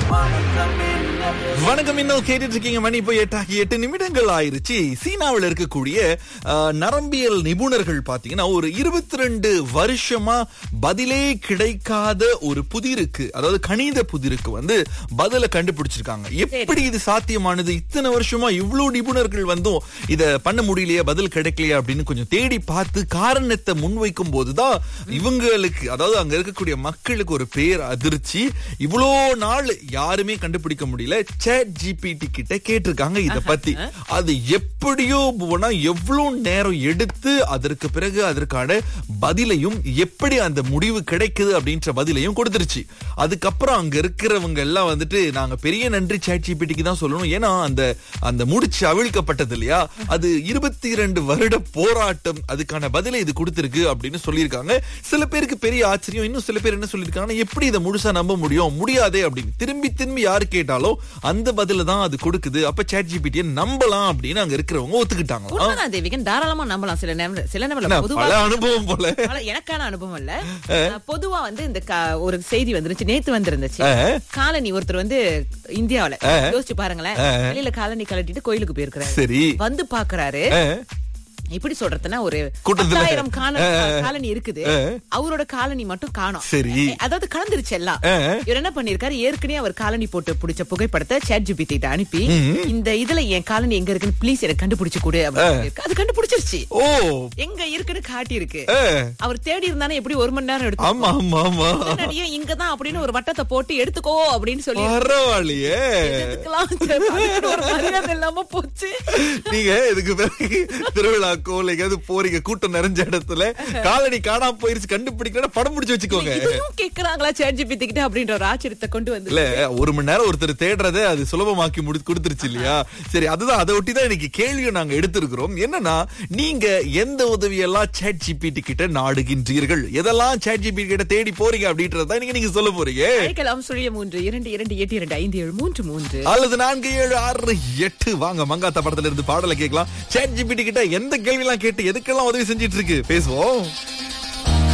வணக்கம் இன்னும் கேட்டுட்டு இருக்கீங்க மணி இப்போ எட்டாகி எட்டு நிமிடங்கள் ஆயிருச்சு சீனாவில் இருக்கக்கூடிய அஹ், நரம்பியல் நிபுணர்கள் பாத்தீங்கன்னா ஒரு இருபத்தி ரெண்டு வருஷமா பதிலே கிடைக்காத ஒரு புதிருக்கு அதாவது கணித புதிருக்கு வந்து பதில கண்டுபிடிச்சிருக்காங்க எப்படி இது சாத்தியமானது இத்தனை வருஷமா இவ்வளவு நிபுணர்கள் வந்தும் இத பண்ண முடியலையே பதில் கிடைக்கலையா அப்படின்னு கொஞ்சம் தேடி பார்த்து காரணத்தை முன்வைக்கும் போதுதான் இவங்களுக்கு அதாவது அங்க இருக்கக்கூடிய மக்களுக்கு ஒரு பேர் அதிர்ச்சி இவ்வளோ நாள் யாருமே கண்டுபிடிக்க முடியல சேட் ஜிபிடி கிட்ட கேட்டிருக்காங்க இத பத்தி அது எப்படியோ போனா எவ்வளவு நேரம் எடுத்து அதற்கு பிறகு அதற்கான பதிலையும் எப்படி அந்த முடிவு கிடைக்குது அப்படின்ற பதிலையும் கொடுத்துருச்சு அதுக்கப்புறம் அங்க இருக்கிறவங்க எல்லாம் வந்துட்டு நாங்க பெரிய நன்றி சேட் ஜிபிடிக்கு தான் சொல்லணும் ஏன்னா அந்த அந்த முடிச்சு அவிழ்க்கப்பட்டது இல்லையா அது இருபத்தி இரண்டு வருட போராட்டம் அதுக்கான பதிலை இது கொடுத்திருக்கு அப்படின்னு சொல்லியிருக்காங்க சில பேருக்கு பெரிய ஆச்சரியம் இன்னும் சில பேர் என்ன சொல்லியிருக்காங்கன்னா எப்படி இதை முழுசா நம்ப முடியும் முடியாதே அப்படின்னு திரும்பி திரும்பி யாரு கேட்டாலும் அந்த பதில தான் அது கொடுக்குது அப்ப சேட் ஜிபிடியை நம்பலாம் அப்படின்னு அங்க இருக்கிறவங்க ஒத்துக்கிட்டாங்க உண்மைதான் தேவிகன் தாராளமா நம்பலாம் சில நேரம் சில நேரம் பொதுவா பல அனுபவம் போல பல- எனக்கான அனுபவம் இல்ல அஹ், பொதுவா வந்து இந்த க- ஒரு செய்தி வந்துருச்சு நேத்து வந்திருந்துச்சு அஹ். காலனி ஒருத்தர் வந்து இந்தியாவுல யோசிச்சு பாருங்களேன் வெளியில காலனி கழட்டிட்டு கோயிலுக்கு போயிருக்கிறாரு சரி வந்து பாக்குறாரு அஹ். எப்படி சொல்றதுன்னா ஒரு கூட்டத்துல. பத்தாயிரம் காண- காலனி இருக்குது அவரோட காலனி மட்டும் காணோம் சரி. அதாவது கலந்துருச்சு எல்லாம் ஆ. இவர் என்ன பண்ணிருக்காரு ஏற்கனவே அவர் காலனி போட்டு பிடிச்ச புகைப்படத்தை சேட் ஜிபிடி அனுப்பி இந்த இதுல என் காலனி எங்க இருக்குன்னு ப்ளீஸ் எனக்கு கண்டுபிடிச்சு கொடு அப்படின்னு சொல்லியிருக்கு. அது கண்டுபிடிச்சிருச்சு ஓ எங்க இருக்குன்னு காட்டி இருக்கு அஹ். அவர் தேடி இருந்தானே எப்படி ஒரு மணி நேரம் எடுத்து ஆமா ஆமா ஆமா உடனடியே இங்கதான் அப்படின்னு ஒரு வட்டத்தை போட்டு எடுத்துக்கோ அப்படின்னு சொல்லி பரவாயில்லையே எதுக்கெல்லாம் சரி, அதுக்கு ஒரு மரியாதை இல்லாம போச்சு நீங்க இதுக்கு பிறகு திருவிழாக்கோ இல்ல எங்கேயாவது போறீங்க கூட்டம் நிறைஞ்ச இடத்துல காலனி காணாம போயிருச்சு கண்டுபிடிக்கல படம் முடிச்சு வச்சுக்கோங்க இதையும் கேக்குறாங்களா சேட் ஜிபிடி கிட்ட அப்படின்ற ஒரு ஆச்சரியத்தை கொண்டு வந்து இல்ல ஒரு மணி நேரம் ஒருத்தர் தேடுறதை அது சுலபமாக்கி முடி கொடுத்துருச்சு இல்லையா சரி அதுதான் அதை ஒட்டி தான் இன்னைக்கு கேள்வியை நாங்க எடுத்திருக்கிறோம் என்னன்னா நீங்க எந்த உதவியெல்லாம் சேட் ஜிபிடி கிட்ட நாடுகின்றீர்கள் எதெல்லாம் சேட் ஜிபிடி கிட்ட தேடி போறீங்க அப்படின்றத நீங்க நீங்க சொல்ல போறீங்க அழைக்கலாம் சுழிய மூன்று இரண்டு இரண்டு எட்டு இரண்டு ஐந்து ஏழு மூன்று மூன்று அல்லது நான்கு ஏழு ஆறு எட்டு வாங்க மங்காத்தா படத்துல இருந்து பாடலை கேட்கலாம் சேட் ஜிபிடி கிட்ட எந்த கேள்வி எல்லாம் கேட்டு எதுக்கெல்லாம் உதவி செஞ்சிட்டு இருக்கு பேசுவோம்